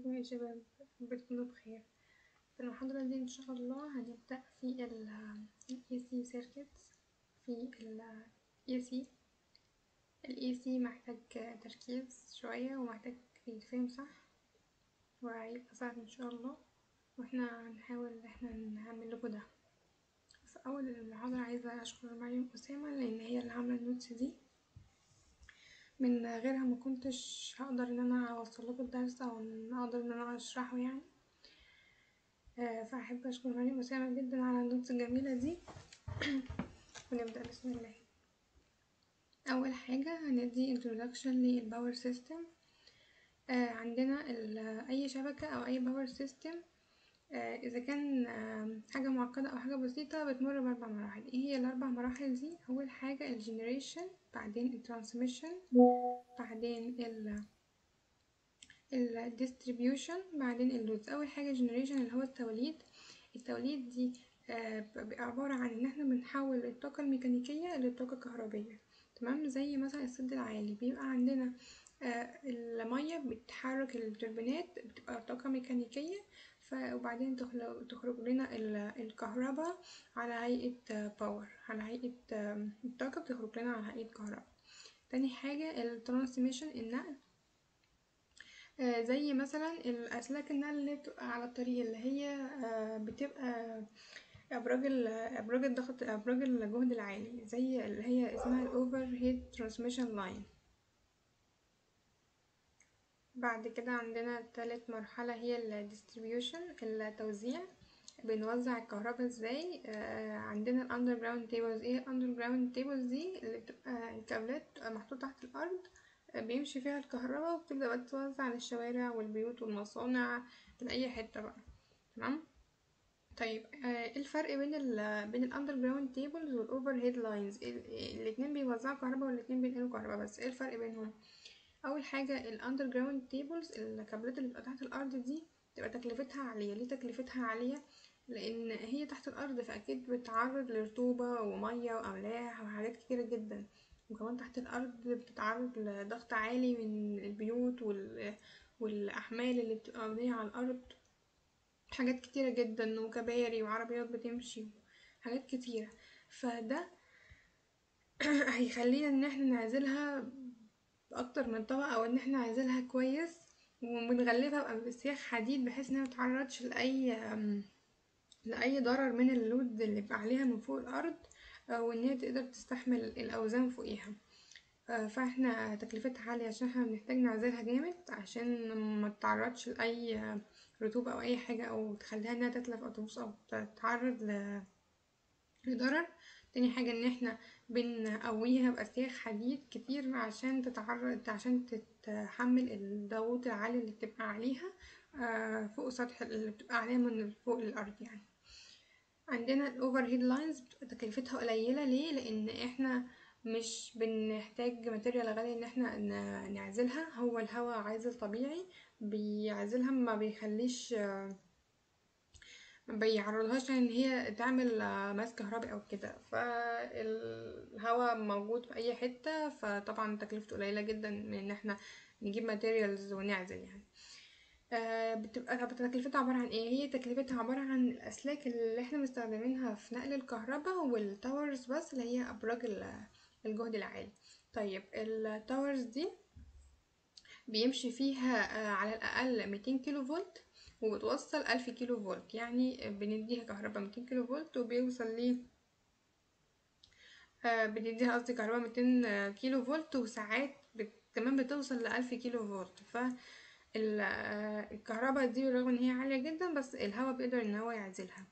ازيكم يا شباب يارب تكونوا بخير في المحاضرة دي ان شاء الله هنبدأ في ال AC circuits في ال AC ال AC محتاج تركيز شوية ومحتاج يتفهم صح وهيبقى سهل ان شاء الله واحنا هنحاول ان احنا نعمل لكم ده في اول المحاضرة عايزة اشكر مريم اسامة لان هي اللي عاملة النوتس دي من غيرها ما كنتش هقدر ان انا اوصل لكم الدرس او ان اقدر ان انا اشرحه يعني آه، فاحب اشكر مريم اسامه جدا على النوتس الجميله دي ونبدا بسم الله اول حاجه هندي introduction للباور سيستم آه عندنا اي شبكه او اي باور سيستم آه اذا كان آه حاجه معقده او حاجه بسيطه بتمر باربع مراحل ايه هي الاربع مراحل دي اول حاجه الجنريشن بعدين الترانسميشن بعدين ال الديستريبيوشن بعدين اللودز اول حاجه جنريشن اللي هو التوليد التوليد دي آه بيبقى عباره عن ان احنا بنحول الطاقه الميكانيكيه للطاقه الكهربيه تمام زي مثلا السد العالي بيبقى عندنا آه الميه بتحرك التوربينات بتبقى طاقه ميكانيكيه وبعدين تخرج لنا الكهرباء على هيئة باور على هيئة الطاقة بتخرج لنا على هيئة كهرباء تاني حاجة الترانسميشن النقل آه زي مثلا الأسلاك النقل اللي بتبقى على الطريق اللي هي آه بتبقى أبراج أبراج الضغط أبراج الجهد العالي زي اللي هي اسمها الأوفر هيد ترانسميشن لاين بعد كده عندنا تالت مرحلة هي الديستريبيوشن التوزيع بنوزع الكهرباء ازاي آه عندنا الاندر جراوند تيبلز ايه الاندر جراوند تيبلز دي اللي بتبقى الكابلات بتبقى محطوطة تحت الارض آه بيمشي فيها الكهرباء وبتبدأ بقى تتوزع للشوارع والبيوت والمصانع لأي حتة بقى تمام طيب ايه الفرق بين ال بين الاندر جراوند تيبلز والاوفر هيد لاينز الاتنين بيوزعوا كهرباء والاتنين بينقلوا كهرباء بس ايه الفرق بينهم اول حاجه الاندر جراوند تيبلز الكابلات اللي بتبقى تحت الارض دي بتبقى تكلفتها عاليه ليه تكلفتها عاليه لان هي تحت الارض فاكيد بتتعرض لرطوبه وميه واملاح وحاجات كتيره جدا وكمان تحت الارض بتتعرض لضغط عالي من البيوت وال... والاحمال اللي بتبقى مبنيه على الارض حاجات كتيره جدا وكباري وعربيات بتمشي حاجات كتيره فده هيخلينا ان احنا نعزلها باكتر من طبقة او ان احنا نعزلها كويس وبنغلفها بسياخ حديد بحيث انها متتعرضش لاي لاي ضرر من اللود اللي بيبقى عليها من فوق الارض وان هي تقدر تستحمل الاوزان فوقيها فاحنا تكلفتها عالية عشان احنا بنحتاج نعزلها جامد عشان ما تتعرضش لاي رطوبة او اي حاجة او تخليها انها تتلف او تبوظ او تتعرض لضرر تاني حاجة ان احنا بنقويها بأسياخ حديد كتير عشان تتعرض عشان تتحمل الضغوط العالية اللي بتبقى عليها فوق سطح اللي بتبقى عليها من فوق الأرض يعني عندنا الأوفر هيد لاينز بتبقى تكلفتها قليلة ليه لأن احنا مش بنحتاج ماتيريال غالية ان احنا نعزلها هو الهواء عازل طبيعي بيعزلها ما بيخليش بيعرضهاش ان هي تعمل ماس كهربي او كده فالهواء موجود في اي حتة فطبعا تكلفته قليلة جدا من ان احنا نجيب ماتيريالز ونعزل يعني آه بتبقى طب تكلفتها عبارة عن ايه هي تكلفتها عبارة عن الاسلاك اللي احنا مستخدمينها في نقل الكهرباء والتاورز بس اللي هي ابراج الجهد العالي طيب التاورز دي بيمشي فيها آه على الاقل 200 كيلو فولت وبتوصل ألف كيلو فولت يعني بنديها كهرباء ميتين كيلو فولت وبيوصل ليه آه بنديها قصدي كهرباء ميتين كيلو فولت وساعات بت... كمان بتوصل لألف كيلو فولت ف الكهرباء دي رغم ان هي عالية جدا بس الهواء بيقدر ان هو يعزلها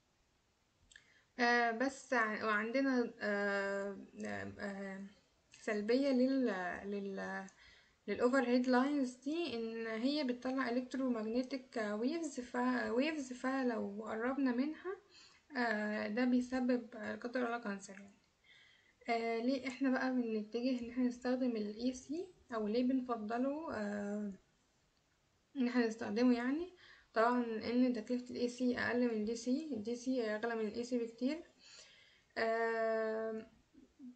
آه بس وعندنا آه آه سلبية لل لل للاوفر هيد لاينز دي ان هي بتطلع الكترومagnetic ويفز ف ويفز فلو قربنا منها آه ده بيسبب لا قدر الله كانسر يعني آه ليه احنا بقى بنتجه ان احنا نستخدم الاي سي او ليه بنفضله آه ان احنا نستخدمه يعني طبعا ان تكلفة الاي سي اقل من الدي سي الدي سي اغلى من الاي سي بكتير آه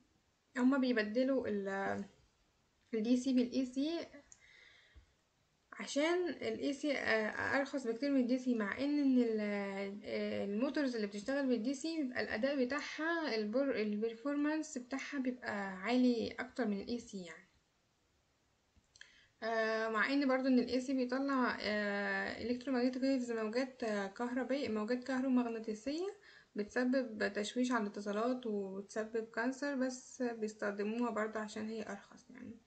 هما بيبدلوا ال الدي سي بالاي سي عشان الاي سي ارخص بكتير من الدي سي مع ان ان ال- آه، الموتورز اللي بتشتغل بالدي سي بيبقى الاداء بتاعها البر البرفورمانس بتاعها بيبقى عالي اكتر من الاي سي يعني آه، مع ان برضو ان الاي سي بيطلع الكترومagnetic ويفز موجات آه، كهربية موجات كهرومغناطيسية بتسبب تشويش على الاتصالات وتسبب كانسر بس بيستخدموها برضو عشان هي ارخص يعني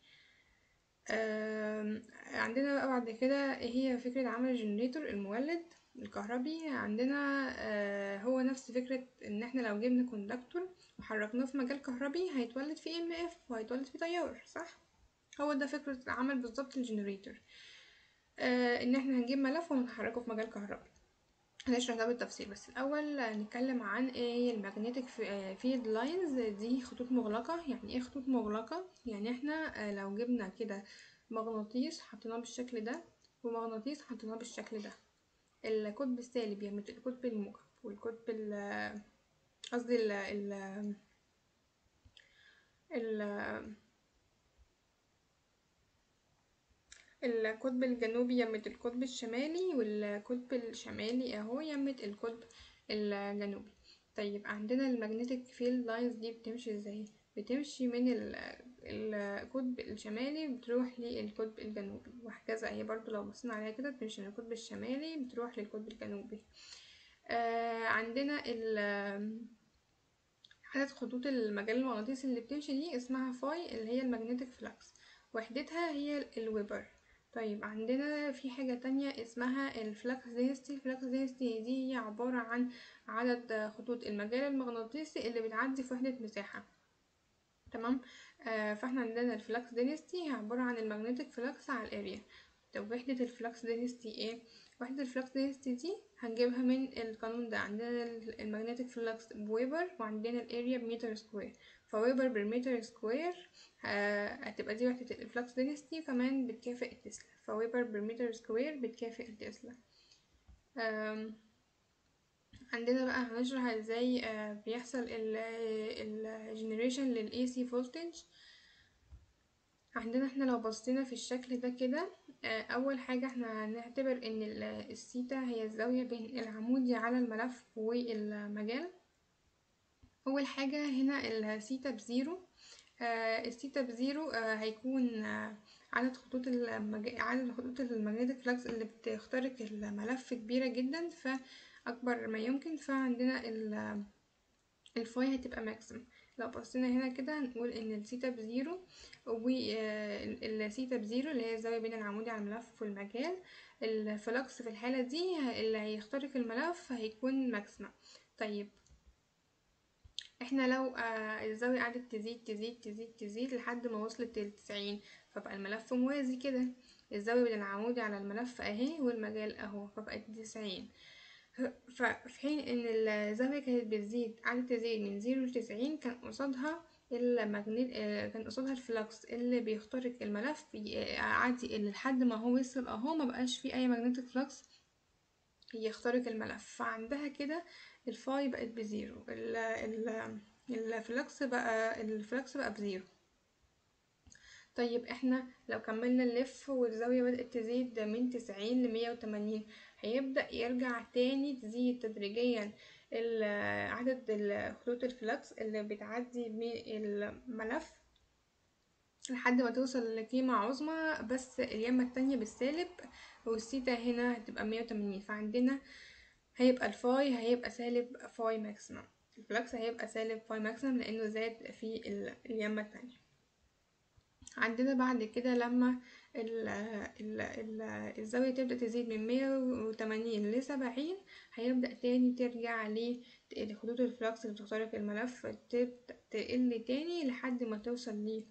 آم، عندنا بقى بعد كده ايه هي فكرة عمل الجنريتور المولد الكهربي عندنا آه، هو نفس فكرة ان احنا لو جبنا كوندكتور وحركناه في مجال كهربي هيتولد فيه ام اف وهيتولد فيه تيار صح هو ده فكرة عمل بالظبط الجنريتور آه ان احنا هنجيب ملف ونحركه في مجال كهربي هنشرح ده بالتفصيل بس الاول نتكلم عن ايه هي المagnetic فيلد لاينز دي خطوط مغلقة يعني ايه خطوط مغلقة يعني احنا آه، لو جبنا كده مغناطيس حطيناه بالشكل ده ومغناطيس حطيناه بالشكل ده القطب السالب يمت القطب الموجب والقطب ال قصدي ال ال ال القطب الجنوبي يمت القطب الشمالي والقطب الشمالي اهو يمت القطب الجنوبي طيب عندنا المagnetic field lines دي بتمشي ازاي بتمشي من ال- القطب الشمالي بتروح للقطب الجنوبي وهكذا هي برضو لو بصينا عليها كده بتمشي من القطب الشمالي بتروح للقطب الجنوبي آه عندنا ال عدد خطوط المجال المغناطيسي اللي بتمشي دي اسمها فاي اللي هي المagnetic فلكس وحدتها هي الويبر طيب عندنا في حاجة تانية اسمها الفلكس density الفلكس density دي هي عبارة عن عدد خطوط المجال المغناطيسي اللي بتعدي في وحدة مساحة تمام آه فاحنا عندنا الفلكس density هي عبارة عن المagnetic فلكس على الاريا طب وحدة الفلكس density ايه وحدة الفلكس density دي هنجيبها من القانون ده عندنا المagnetic فلكس بويبر وعندنا الاريا بمتر سكوير فويبر بالمتر سكوير آه، هتبقى دي وحدة الفلكس density كمان بتكافئ التسلا فويبر بالمتر سكوير بتكافئ التسلا آم، عندنا بقى هنشرح ازاي آه، بيحصل الجنريشن لل AC voltage عندنا احنا لو بصينا في الشكل ده كده آه، اول حاجة احنا هنعتبر ان ال- الثيتا هي الزاوية بين العمودي على الملف والمجال اول حاجة هنا الثيتا بزيرو آه، الثيتا بزيرو آه، هيكون آه، عدد خطوط المج... عدد خطوط المagnetic فلكس اللي بتخترق الملف كبيرة جدا فأكبر ما يمكن فعندنا ال... الفاي هتبقى ماكسيمم لو بصينا هنا كده هنقول ان الثيتا بزيرو والثيتا بزيرو اللي هي الزاوية بين العمودي على الملف والمجال الفلكس في الحالة دي اللي هيخترق الملف هيكون ماكسيمم طيب احنا لو آه الزاوية قعدت تزيد تزيد تزيد تزيد لحد ما وصلت للتسعين فبقى الملف موازي كده الزاوية بين العمودي على الملف اهي والمجال اهو فبقت تسعين ففي حين ان الزاوية كانت بتزيد قعدت تزيد من زيرو لتسعين كان قصادها المagnet آه، كان قصادها الفلكس اللي بيخترق الملف ي- عادي اللي لحد ما هو وصل اهو ما بقاش فيه اي magnetic فلكس يخترق الملف فعندها كده الفاي بقت بزيرو ال ال الفلكس بقى الفلكس بقى بزيرو طيب احنا لو كملنا اللف والزاوية بدأت تزيد من تسعين لمية وتمانين هيبدأ يرجع تاني تزيد تدريجيا ال- عدد ال- خطوط الفلكس اللي بتعدي من الملف لحد ما توصل لقيمة عظمى بس اليمة التانية بالسالب والثيتا هنا هتبقى مية وتمانين فعندنا هيبقى الفاي هيبقى سالب فاي ماكسيمم الفلكس هيبقى سالب فاي ماكسيمم لأنه زاد في ال- اليمة التانية عندنا بعد كده لما ال ال ال الزاوية تبدأ تزيد من مية وتمانين لسبعين هيبدأ تاني ترجع لخطوط الفلكس اللي بتخترق الملف تبدأ تقل تاني لحد ما توصل ل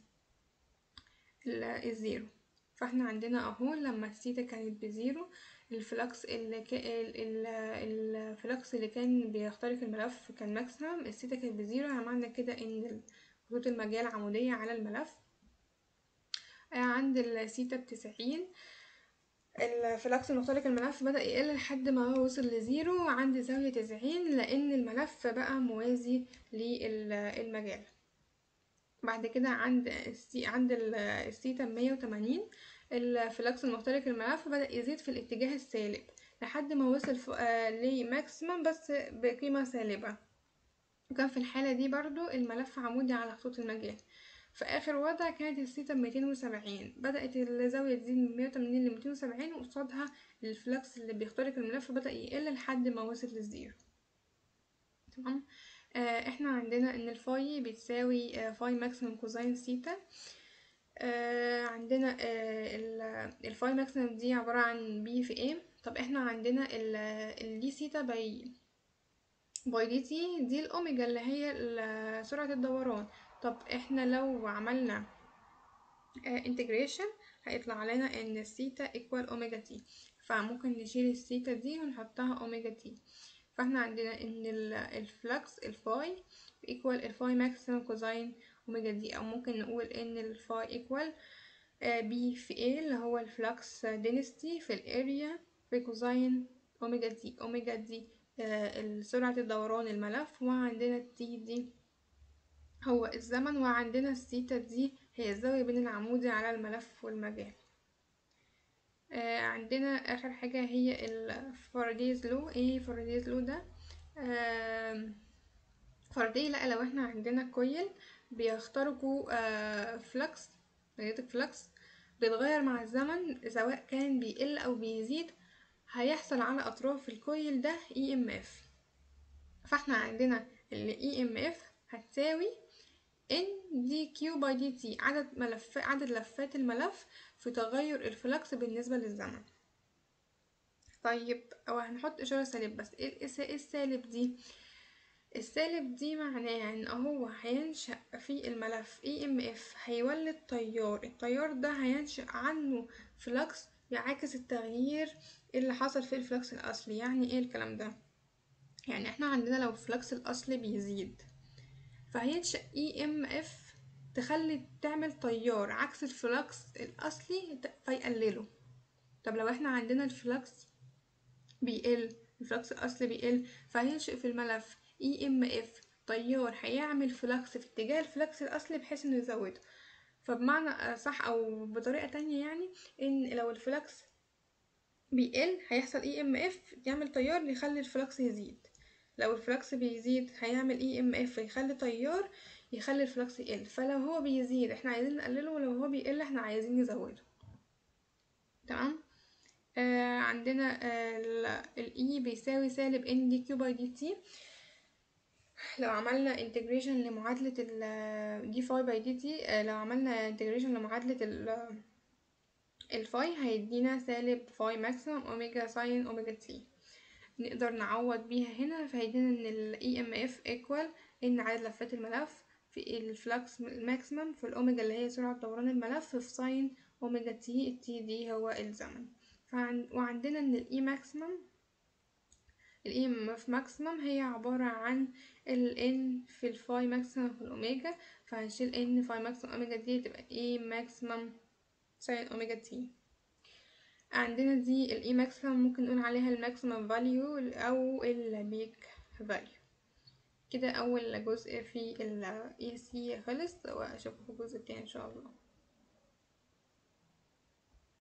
ال- الزيرو فاحنا عندنا اهو لما الثيتا كانت بزيرو الفلكس اللي كا... ال... ال... الفلكس اللي كان بيخترق الملف كان ماكسيمم الثيتا كانت بزيرو يعني معنى كده ان خطوط المجال عمودية على الملف آه، عند الثيتا بتسعين الفلكس المخترق الملف بدأ يقل لحد ما هو وصل لزيرو عند زاوية تسعين لأن الملف بقى موازي للمجال بعد كده عند السي عند ال- الثيتا مية وتمانين الفلكس المخترق الملف بدأ يزيد في الاتجاه السالب لحد ما وصل آه لماكسيمم بس بقيمة سالبة وكان في الحالة دي برضو الملف عمودي على خطوط المجال في آخر وضع كانت الثيتا بميتين وسبعين بدأت الزاوية تزيد من مية وتمانين لميتين وسبعين وقصادها الفلكس اللي بيخترق الملف بدأ يقل لحد ما وصل للزيرو تمام آه احنا عندنا ان الفاي بتساوي آه فاي ماكسيمم كوزين سيتا آه عندنا آه الفاي ماكسيمم دي عبارة عن بي في ايه طب احنا عندنا الدي سيتا باي باي دي تي دي الاوميجا اللي هي سرعة الدوران طب احنا لو عملنا انتجريشن هيطلع لنا ان الثيتا ايكوال اوميجا تي فممكن نشيل الثيتا دي ونحطها اوميجا تي فاحنا عندنا ان الفلكس الفاي ايكوال الفاي ماكسيمم كوزين اوميجا دي او ممكن نقول ان الفاي ايكوال بي في ايه اللي هو الفلكس دينستي في الاريا في كوزين اوميجا دي اوميجا دي سرعة الدوران الملف وعندنا التي دي هو الزمن وعندنا الثيتا دي هي الزاوية بين العمودي على الملف والمجال آه عندنا اخر حاجة هي الفارادايز لو ايه فارادايز لو ده آه فاراداي لا لو احنا عندنا كويل بيخترقوا آه فلكس ماجنتيك فلكس بيتغير مع الزمن سواء كان بيقل او بيزيد هيحصل على اطراف الكويل ده اي ام اف فاحنا عندنا الاي ام اف هتساوي ان دي كيو باي دي تي عدد ملف عدد لفات الملف في تغير الفلكس بالنسبة للزمن طيب او هنحط اشارة سالب بس ايه السالب دي السالب دي معناها ان هو هينشأ في الملف اي ام اف هيولد تيار التيار ده هينشأ عنه فلكس يعاكس التغيير اللي حصل في الفلكس الاصلي يعني ايه الكلام ده يعني احنا عندنا لو الفلكس الاصلي بيزيد فهينشأ اي ام اف تخلي تعمل تيار عكس الفلكس الاصلي فيقلله طب لو احنا عندنا الفلكس بيقل الفلكس الاصلي بيقل فهينشئ في الملف اي ام اف تيار هيعمل فلكس في اتجاه الفلكس الاصلي بحيث انه يزوده فبمعنى صح او بطريقه تانية يعني ان لو الفلكس بيقل هيحصل اي ام اف يعمل تيار يخلي الفلكس يزيد لو الفلكس بيزيد هيعمل اي ام اف يخلي تيار يخلي الفلكس يقل فلو هو بيزيد احنا عايزين نقلله ولو هو بيقل احنا عايزين نزوده تمام آه عندنا آه الاي بيساوي سالب ان دي كيو باي دي تي لو عملنا انتجريشن لمعادلة ال دي فاي باي دي تي آه لو عملنا انتجريشن لمعادلة ال الفاي هيدينا سالب فاي ماكسيمم اوميجا ساين اوميجا تي نقدر نعوض بيها هنا فهيدينا ان ال EMF equal ان عدد لفات الملف في الفلكس الماكسيمم في الاوميجا اللي هي سرعة دوران الملف في ساين اوميجا تي التي دي هو الزمن فعن وعندنا ان الاي ماكسيمم الاي ام اف ماكسيمم هي عبارة عن ال n في الفاي ماكسيمم في الاوميجا فهنشيل n فاي ماكسيمم اوميجا دي تبقى اي ماكسيمم ساين اوميجا تي عندنا دي الاي ماكسيمم ممكن نقول عليها الماكسيمم فاليو او البيك فاليو كده اول جزء في ال EC خلص واشوفكم في الجزء التاني ان شاء الله